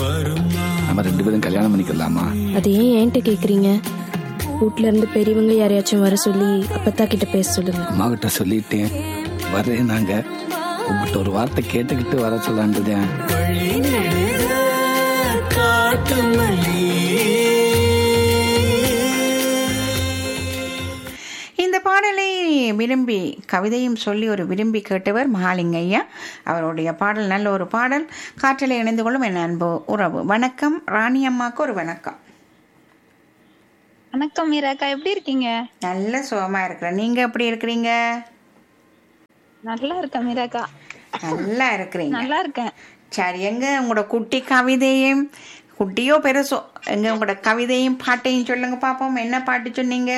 நம்ம ரெண்டு பேரும் கல்யாணம் பண்ணிக்கலாமா அது ஏன் என்கிட்ட கேக்குறீங்க வீட்ல இருந்து பெரியவங்க யாரையாச்சும் வர சொல்லி அப்பத்தா கிட்ட பேச சொல்லுங்க அம்மா கிட்ட சொல்லிட்டேன் வரேன் நாங்க உங்ககிட்ட ஒரு வார்த்தை கேட்டுக்கிட்டு வர சொல்லாண்டுதேன் இந்த பாடலை விரும்பி கவிதையும் சொல்லி ஒரு விரும்பி கேட்டவர் மகாலிங்க ஐயா அவருடைய பாடல் நல்ல ஒரு பாடல் காற்றில் இணைந்து கொள்ளும் என் அன்பு உறவு வணக்கம் ராணி அம்மாவுக்கு ஒரு வணக்கம் வணக்கம் மீராக்கா எப்படி இருக்கீங்க நல்ல சுகமா இருக்கிறேன் நீங்க எப்படி இருக்கிறீங்க நல்லா இருக்கேன் மீராக்கா நல்லா இருக்கிறீங்க நல்லா இருக்கேன் சரி எங்க உங்களோட குட்டி கவிதையும் குட்டியோ பெருசோ எங்க உங்களோட கவிதையும் பாட்டையும் சொல்லுங்க பாப்போம் என்ன பாட்டு சொன்னீங்க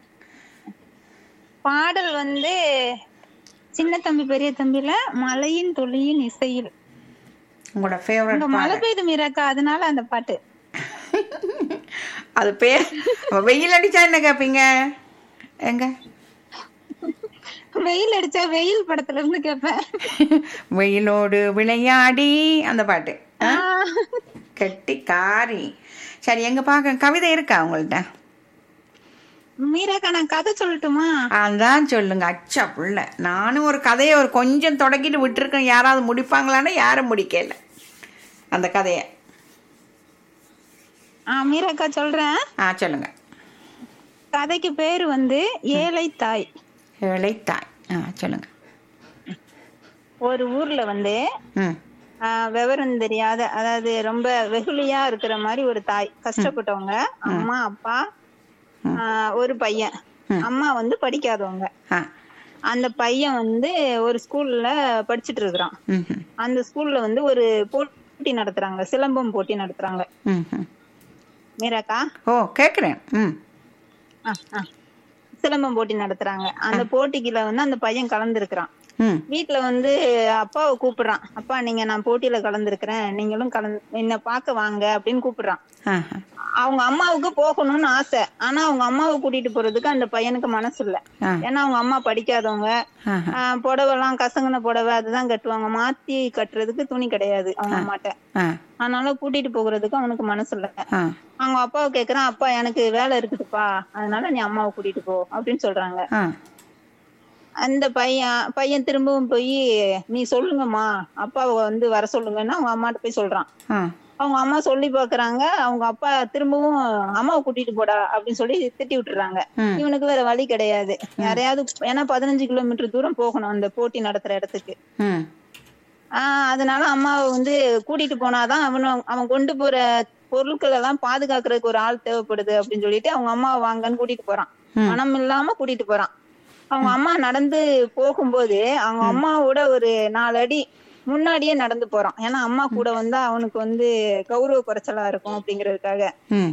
பாடல் வந்து சின்ன தம்பி பெரிய தம்பில மலையின் துளியின் இசையில் உங்களோட ஃபேவரட் இங்க மழை பெய்யுது மீராக்கா அதனால அந்த பாட்டு அது பேர் அப்ப வெயில் அடிச்சா என்ன கேப்பீங்க எங்க வெயில் அடிச்சா வெயில் படத்துல இருந்து கேட்பேன் வெயிலோடு விளையாடி அந்த பாட்டு ஆ? ஆஹ். கெட்டி காரி சரி எங்க பார்க்க கவிதை இருக்கா உங்கள்ட்ட மீராக்கா நான் கதை சொல்லட்டுமா அதான் சொல்லுங்க அச்சா புள்ள நானும் ஒரு கதையை ஒரு கொஞ்சம் தொடக்கிட்டு விட்டுருக்கேன் யாராவது முடிப்பாங்களான்னு யாரும் முடிக்கல அந்த கதையை ஆ மீராக்கா சொல்றேன் ஆ சொல்லுங்க கதைக்கு பேரு வந்து ஏழை தாய் இளைத்தாய் ஆ சொல்லுங்க ஒரு ஊர்ல வந்து ம் ஆ, விவரம் தெரியாத அதாவது ரொம்ப வெகுளியா இருக்கிற மாதிரி ஒரு தாய் கஷ்டப்பட்டவங்க அம்மா அப்பா ஆ, ஒரு பையன் அம்மா வந்து படிக்காதவங்க ஆ அந்த பையன் வந்து ஒரு ஸ்கூல்ல படிச்சிட்டு இருக்கிறான் ம் ம் அந்த ஸ்கூல்ல வந்து ஒரு போட்டி நடத்துறாங்க சிலம்பம் போட்டி நடத்துறாங்க ம் ம் மீராக்கா ஓ கேட்குறேன் ம் ஆ, ஆ. சிலம்பம் போட்டி நடத்துறாங்க அந்த போட்டிக்குல வந்து அந்த பையன் கலந்துருக்கிறான் ம் வீட்ல வந்து அப்பாவை கூப்பிடுறான் அப்பா நீங்க நான் போட்டியில கலந்துருக்கிறேன் நீங்களும் கலந்து என்ன பார்க்க வாங்க அப்படின்னு கூப்பிடுறான் ஆ அவங்க அம்மாவுக்கு போகணும்னு ஆசை ஆனா அவங்க அம்மாவை கூட்டிட்டு போறதுக்கு அந்த பையனுக்கு மனசு இல்ல ஆ. ஏன்னா அவங்க அம்மா படிக்காதவங்க ஆ ஆஹ் புடவை எல்லாம் கசங்கின புடவை அதுதான் கட்டுவாங்க மாத்தி கட்டுறதுக்கு துணி கிடையாது அவங்க அம்மாட்ட ஆ அதனால கூட்டிட்டு போகிறதுக்கு அவனுக்கு மனசு இல்ல ஆ அவங்க அப்பாவை கேக்குறான் அப்பா எனக்கு வேலை இருக்குதுப்பா அதனால நீ அம்மாவை கூட்டிட்டு போ அப்படின்னு சொல்றாங்க ஆ அந்த பையன் பையன் திரும்பவும் போய் நீ சொல்லுங்கம்மா அப்பாவை வந்து வர சொல்லுங்கன்னா அவங்க அம்மாட்ட போய் சொல்றான் ஆ அவங்க அம்மா சொல்லி பாக்குறாங்க அவங்க அப்பா திரும்பவும் அம்மாவை கூட்டிட்டு போடா அப்படின்னு சொல்லி திட்டி விட்டுறாங்க ம். இவனுக்கு வேற வழி கிடையாது யாரையாவது ஏன்னா பதினஞ்சு கிலோமீட்டர் தூரம் போகணும் அந்த போட்டி நடத்துற இடத்துக்கு ம் ஆஹ் அதனால அம்மாவை வந்து கூட்டிட்டு போனாதான் அவனு அவன் கொண்டு போற பொருட்கள் எல்லாம் பாதுகாக்கிறதுக்கு ஒரு ஆள் தேவைப்படுது அப்படின்னு சொல்லிட்டு அவங்க அம்மாவை வாங்கன்னு கூட்டிட்டு போறான் ம். மனம் இல்லாம கூட்டிட்டு போறான் அவங்க அம்மா நடந்து போகும்போது அவங்க அம்மாவோட ஒரு நாலு அடி முன்னாடியே நடந்து போறான் ஏன்னா அம்மா கூட வந்தா அவனுக்கு வந்து கௌரவ குறைச்சலா இருக்கும் அப்படிங்கறதுக்காக ம்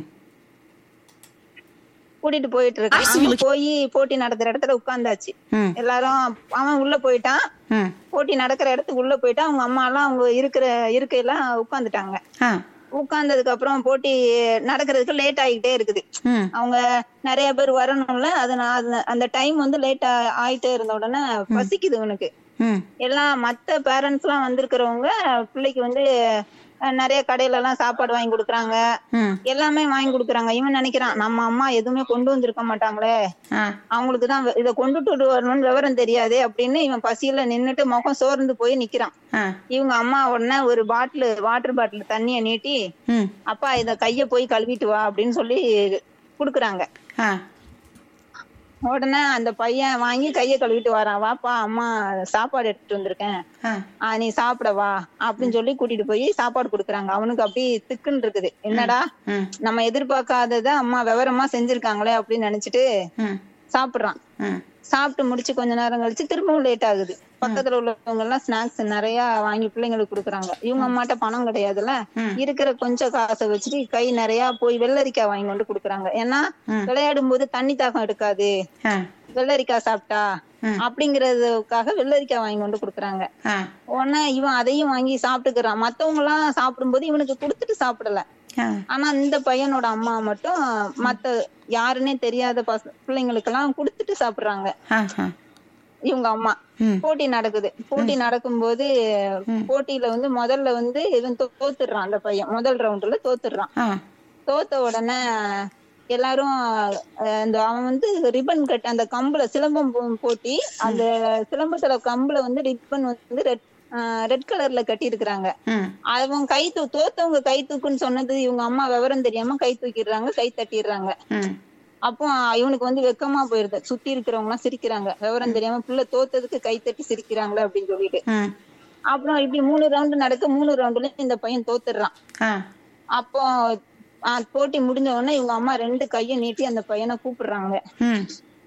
கூட்டிட்டு போயிட்டு இருக்கான் அங்க போய் போட்டி நடத்துற இடத்துல உட்கார்ந்தாச்சு ம் எல்லாரும் அவன் உள்ள போயிட்டான் ம் போட்டி நடக்கிற இடத்துக்கு உள்ள போயிட்டா அவங்க அம்மா எல்லாம் அவங்க இருக்கிற இருக்கையெல்லாம் உட்கார்ந்துட்டாங்க ஆ உட்கார்ந்ததுக்கு அப்புறம் போட்டி நடக்கிறதுக்கு லேட் ஆகிட்டே இருக்குது ம் அவங்க நிறைய பேர் வரணும்ல அதனால அது- அந்த டைம் வந்து லேட் ஆயிட்டே இருந்த உடனே பசிக்குது இவனுக்கு ம் எல்லாம் மத்த பேரண்ட்ஸ் எல்லாம் வந்திருக்கிறவங்க பிள்ளைக்கு வந்து அஹ், நிறைய கடையில எல்லாம் சாப்பாடு வாங்கி கொடுக்குறாங்க ம் எல்லாமே வாங்கி கொடுக்குறாங்க இவன் நினைக்கிறான் நம்ம அம்மா எதுவுமே கொண்டு வந்திருக்க மாட்டாங்களே ஆ அவங்களுக்கு தான் இதை கொண்டுட்டு வரணும்னு விவரம் தெரியாதே அப்படின்னு இவன் பசியில நின்னுட்டு முகம் சோர்ந்து போய் நிக்கிறான் ஆ இவங்க அம்மா உடனே ஒரு பாட்டில் வாட்டர் பாட்டில் தண்ணிய நீட்டி ம் அப்பா இத கைய போய் கழுவிட்டு வா அப்படின்னு சொல்லி குடுக்குறாங்க ஆ உடனே அந்த பையன் வாங்கி கைய கழுவிட்டு வரான் வாப்பா அம்மா சாப்பாடு எடுத்துட்டு வந்திருக்கேன் ஆ ஆ, நீ சாப்பிட வா அப்படின்னு சொல்லி கூட்டிட்டு போய் சாப்பாடு குடுக்குறாங்க அவனுக்கு அப்படி திக்குன்னு இருக்குது என்னடா ம் நம்ம எதிர்பார்க்காதத அம்மா விவரமா செஞ்சிருக்காங்களே அப்படின்னு நினைச்சிட்டு ம் சாப்பிடுறான் ம் சாப்பிட்டு முடிச்சு கொஞ்ச நேரம் கழிச்சு திரும்பவும் லேட் ஆகுது பக்கத்துல உள்ளவங்க எல்லாம் ஸ்நாக்ஸ் நிறைய வாங்கி பிள்ளைங்களுக்கு குடுக்குறாங்க இவங்க அம்மாட்ட பணம் கிடையாதுல்ல ம். இருக்கிற கொஞ்சம் காசை வச்சுட்டு கை நிறைய போய் வெள்ளரிக்காய் வாங்கி கொண்டு குடுக்குறாங்க ஏன்னா ம். விளையாடும் போது தண்ணி தாகம் எடுக்காது ஆ வெள்ளரிக்காய் சாப்பிட்டா ம். அப்படிங்கறதுக்காக வெள்ளரிக்காய் வாங்கி கொண்டு குடுக்குறாங்க ஆ உடனே இவன் அதையும் வாங்கி சாப்பிட்டுக்கிறான் மத்தவங்க எல்லாம் சாப்பிடும்போது இவனுக்கு கொடுத்துட்டு சாப்பிடல ஆ ஆனா இந்த பையனோட அம்மா மட்டும் மத்த யாருன்னே தெரியாத பச பிள்ளைங்களுக்கு எல்லாம் கொடுத்துட்டு சாப்பிடுறாங்க ஆ ஆ இவங்க அம்மா ம். போட்டி நடக்குது போட்டி நடக்கும்போது போட்டியில வந்து முதல்ல வந்து இவன் தோ- தோத்துடுறான் அந்த பையன் முதல் ரவுண்டுல தோத்துடுறான் ஆ தோத்த உடனே எல்லாரும் அஹ், இந்த அவன் வந்து ரிப்பன் கட் அந்த கம்புல சிலம்பம் போ- போட்டி அந்த சிலம்பத்துல கம்புல வந்து ரிப்பன் வந்து ரெட் ரெட் கலர்ல கட்டி இருக்கிறாங்க ம் அவன் கை தூ தோத்தவங்க கை தூக்குன்னு சொன்னது இவங்க அம்மா விவரம் தெரியாம கை தூக்கிடுறாங்க கை தட்டிடுறாங்க ம் அப்போ இவனுக்கு வந்து வெக்கமா போயிருது சுத்தி இருக்கிறவங்க எல்லாம் சிரிக்கிறாங்க விவரம் தெரியாம பிள்ளை தோத்ததுக்கு கை தட்டி சிரிக்கிறாங்களே அப்படின்னு சொல்லிட்டு ம் அப்புறம் இப்படி மூணு ரவுண்டு நடக்க மூணு ரவுண்டுல இந்த பையன் தோத்துடுறான் ஆ அப்போ ஆ, போட்டி முடிஞ்ச உடனே இவங்க அம்மா ரெண்டு கையை நீட்டி அந்த பையனை கூப்பிடுறாங்க ம்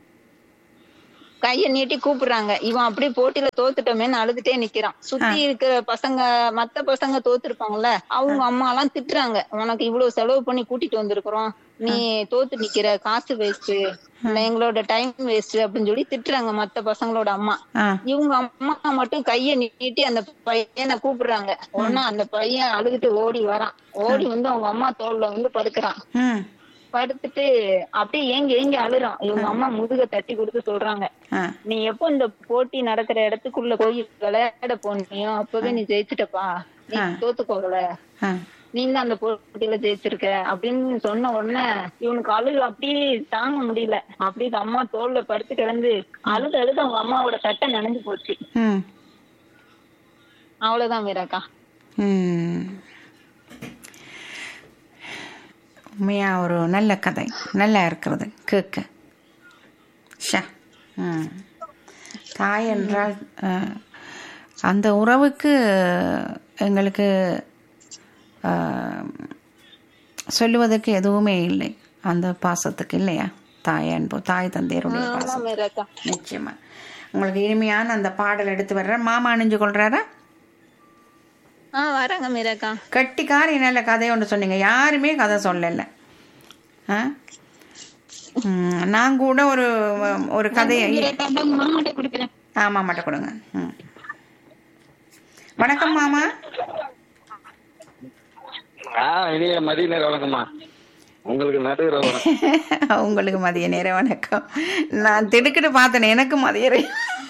கையை நீட்டி கூப்பிடுறாங்க இவன் அப்படியே போட்டியில தோத்துட்டோமேன்னு அழுதுட்டே நிக்கிறான் சுத்தி இருக்கிற பசங்க மத்த பசங்க தோத்துருப்பாங்கல்ல அவங்க அம்மா எல்லாம் திட்டுறாங்க உனக்கு இவ்வளவு செலவு பண்ணி கூட்டிட்டு வந்திருக்கிறோம் நீ தோத்து நிக்கிற காசு வேஸ்ட் எங்களோட டைம் வேஸ்ட் அப்படின்னு சொல்லி திட்டுறாங்க மத்த பசங்களோட அம்மா ஆ இவங்க அம்மா மட்டும் கைய நீட்டி அந்த பையனை கூப்பிடுறாங்க உடனே அந்த பையன் அழுதுட்டு ஓடி வரான் ஓடி வந்து அவங்க அம்மா தோல்ல வந்து படுக்கிறான் ம் படுத்துட்டு அப்படியே ஏங்கி ஏங்கி அழுறான் இவங்க அம்மா முதுக தட்டி கொடுத்து சொல்றாங்க ஆ நீ எப்போ இந்த போட்டி நடக்கிற இடத்துக்குள்ள போய் விளையாட போனியோ அப்பவே நீ ஜெயிச்சிட்டப்பா நீ தோத்து போகல ஆ நீ தான் அந்த போட்டியில ஜெயிச்சிருக்க அப்படின்னு சொன்ன உடனே இவனுக்கு அழுகு அப்படியே தாங்க முடியல அப்படியே அம்மா தோல்ல படுத்து கிடந்து அழுது அழுது அவங்க அம்மாவோட சட்டை நனைஞ்சு போச்சு ம் அவ்வளவுதான் மீராக்கா ம். உண்மையா ஒரு நல்ல கதை நல்லா இருக்கிறது கேட்க ஷா ம் தாய் என்றால் அஹ், அந்த உறவுக்கு எங்களுக்கு அஹ், சொல்லுவதற்கு எதுவுமே இல்லை அந்த பாசத்துக்கு இல்லையா தாய் அன்பு தாய் தந்தையருடைய ஆமா பாசம் மீராக்கா நிச்சயமா உங்களுக்கு இனிமையான அந்த பாடல் எடுத்து வர்றேன் மாமா அணிஞ்சு கொள்றாரா ஆஹ் வராங்க மீராக்கா கட்டிக்காரி நல்ல கதை ஒன்று சொன்னீங்க யாருமே கதை சொல்லல ஆ? ம், நான் கூட ஒரு ஒரு கதையை மாமாட்ட கொடுக்குறேன் ஆமா மட்டும் கொடுங்க ம். வணக்கம் மாமா ஆ இனிய மதிய நேரம் வணக்கம்மா உங்களுக்கு நடுவில் வணக்கம் உங்களுக்கு மதிய நேர வணக்கம் நான் திடுக்கிட்டு பார்த்தேன் எனக்கு மதிய நேரம்.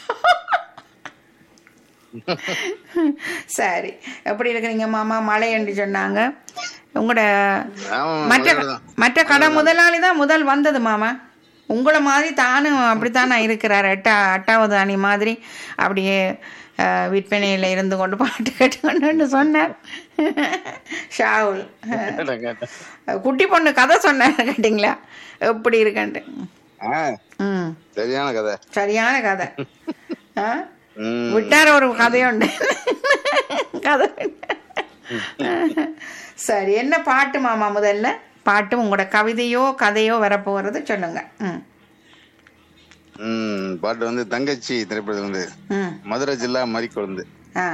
சரி எப்படி இருக்கிறீங்க மாமா மழை என்று சொன்னாங்க உங்களோட ஆமாம்மா, மற்ற மழைதான். மற்ற கடை முதலாளி தான் முதல் வந்தது மாமா உங்களை மாதிரி தானும் அப்படித்தானே இருக்கிறார் எட்டா எட்டாவது அணி மாதிரி அப்படியே அஹ், விற்பனையில இருந்து கொண்டு பாட்டு கேட்டுக்கொண்டு சொன்னார் ஷாவுல் கேட்டேன், கேட்டேன். குட்டி பொண்ணு கதை சொன்னார் கேட்டிங்களா எப்படி இருக்குன்ட்டு ஆ ம் சரியான கதை சரியான கதை ஆ ம் விட்டார் ஒரு கதையுண்டு கதை சரி என்ன பாட்டு மாமா முதல்ல பாட்டு உங்களோட கவிதையோ கதையோ வரப்போகிறது சொல்லுங்க ம் ம் பாட்டு வந்து தங்கச்சி திரைப்படத்துல வந்து ம் மதுரை ஜில்லா மறிக்கொழுந்து ஆ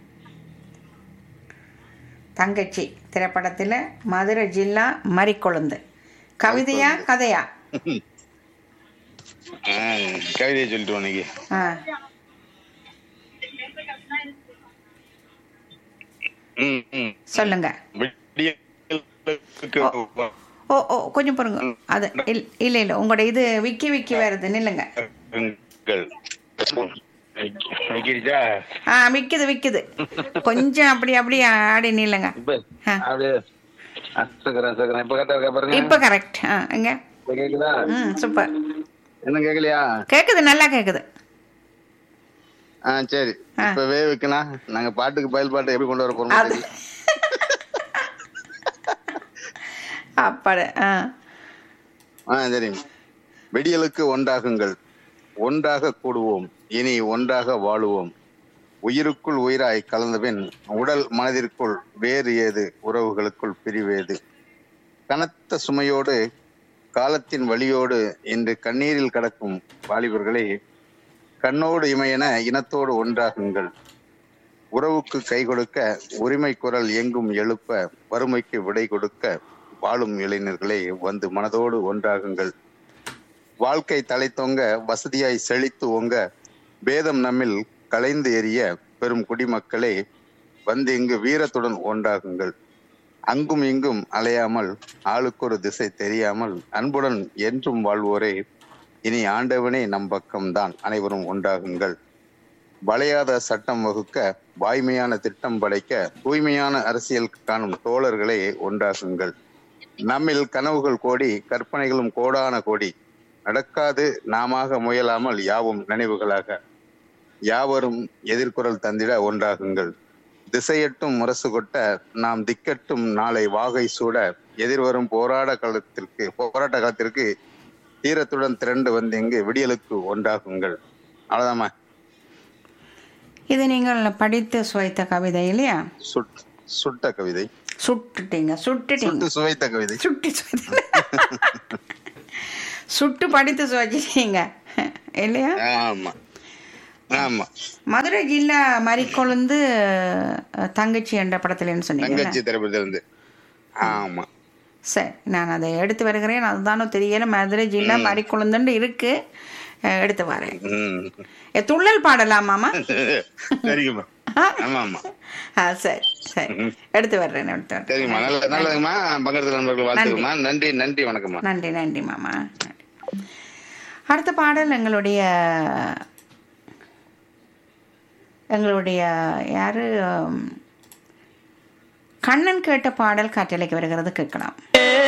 தங்கச்சி திரைப்படத்தில் மதுரை ஜில்லா மறிக்கொழுந்து கவிதையா கதையா ஆ, கவிதையை சொல்லிட்டு இன்னைக்கு ஆ ம் ம் சொல்லுங்க விடியலுக்கு ஓ ஓ கொஞ்சம் பொறுங்க அது இல் இல்லை இல்லை உங்களோட இது விக்கி விக்கி வருது நில்லுங்க வாருங்கள். வைக்கிறிச்சா? ஆ விக்குது விக்குது கொஞ்சம் அப்படி அப்படி ஆடி நில்லுங்க இப்ப ஆ. அப்படியே ஆ, சக்கரம், சக்கரம். இப்ப கரெக்டா இருக்கா பாருங்க இப்போ கரெக்ட் ஆ எங்க இப்ப கேக்குதா ம் சூப்பர் என்ன கேக்கலையா கேட்குது நல்லா கேட்குது ஆ சரி ஆ. இப்பவே வைக்கணும் நாங்க பாட்டுக்கு பயல் பாட்டு எப்படி கொண்டு வர போறோம் அது அப்பாடு ஆ ஆ சரி வெடியலுக்கு ஒன்றாகுங்கள் ஒன்றாக கூடுவோம் இனி ஒன்றாக வாழுவோம் உயிருக்குள் உயிராய் கலந்தபின் உடல் மனதிற்குள் வேறு ஏது உறவுகளுக்குள் பிரிவேது கனத்த சுமையோடு காலத்தின் வழியோடு இன்று கண்ணீரில் கடக்கும் வாலிபர்களே கண்ணோடு இமையென இனத்தோடு ஒன்றாகுங்கள் உறவுக்கு கை கொடுக்க உரிமை குரல் எங்கும் எழுப்ப வறுமைக்கு விடை கொடுக்க வாழும் இளைஞர்களே வந்து மனதோடு ஒன்றாகுங்கள் வாழ்க்கை தலை தொங்க வசதியாய் செழித்து ஓங்க பேதம் நம்மில் கலைந்து எறிய பெரும் குடிமக்களே வந்து இங்கு வீரத்துடன் ஒன்றாகுங்கள் அங்கும் இங்கும் அலையாமல் ஆளுக்கொரு திசை தெரியாமல் அன்புடன் என்றும் வாழ்வோரே இனி ஆண்டவனே நம் பக்கம்தான் அனைவரும் ஒன்றாகுங்கள் வளையாத சட்டம் வகுக்க வாய்மையான திட்டம் படைக்க தூய்மையான அரசியல் காணும் தோழர்களே ஒன்றாகுங்கள் நம்மில் கனவுகள் கோடி கற்பனைகளும் கோடான கோடி நடக்காது நாமாக முயலாமல் யாவும் நினைவுகளாக யாவரும் எதிர்குரல் தந்திட ஒன்றாகுங்கள் திசையட்டும் முரசு கொட்ட நாம் திக்கட்டும் நாளை வாகை சூட எதிர்வரும் போராட காலத்திற்கு போராட்ட காலத்திற்கு தீரத்துடன் திரண்டு வந்து இங்கு விடியலுக்கு ஒன்றாகுங்கள் அவ்வளவுதாம்மா இது நீங்கள் படித்து சுவைத்த கவிதை இல்லையா சுட் சுட்ட கவிதை சுட்டுட்டீங்க சுட்டுட்டீங்க சுட்டு சுவைத்த கவிதை சுட்டு சுவைத்த சுட்டு படித்து சுவைச்சிட்டீங்க இல்லையா ஆமா ஆமா மதுரை ஜில்லா மறிக்கொழுந்து அஹ், தங்கச்சி என்ற படத்துலன்னு சொன்னீங்க தங்கச்சி திரைப்படத்திலிருந்து ஆமா சரி நான் அதை எடுத்து வருகிறேன் அதுதானோ தெரியல மதுரை ஜில்லா மறிக்கொழுந்துன்னு இருக்கு அஹ், எடுத்து வரேன் ம் ஏ, துள்ளல் பாடலாமாமா சரிங்கம்மா ஆமா ஆமா ஆ சரி சரி எடுத்து வர்றேன் எடுத்து வர்றேன் சரிங்கம்மா நல்ல நல்லதுங்கம்மா பங்கெடுத்த நண்பர்கள் வாழ்த்துக்கம்மா நன்றி நன்றி வணக்கம்மா நன்றி நன்றி மாமா நன்றி. அடுத்த பாடல் எங்களுடைய எங்களுடைய யாரு உம், கண்ணன் கேட்ட பாடல் காற்றலைக்கு வருகிறது கேட்கலாம்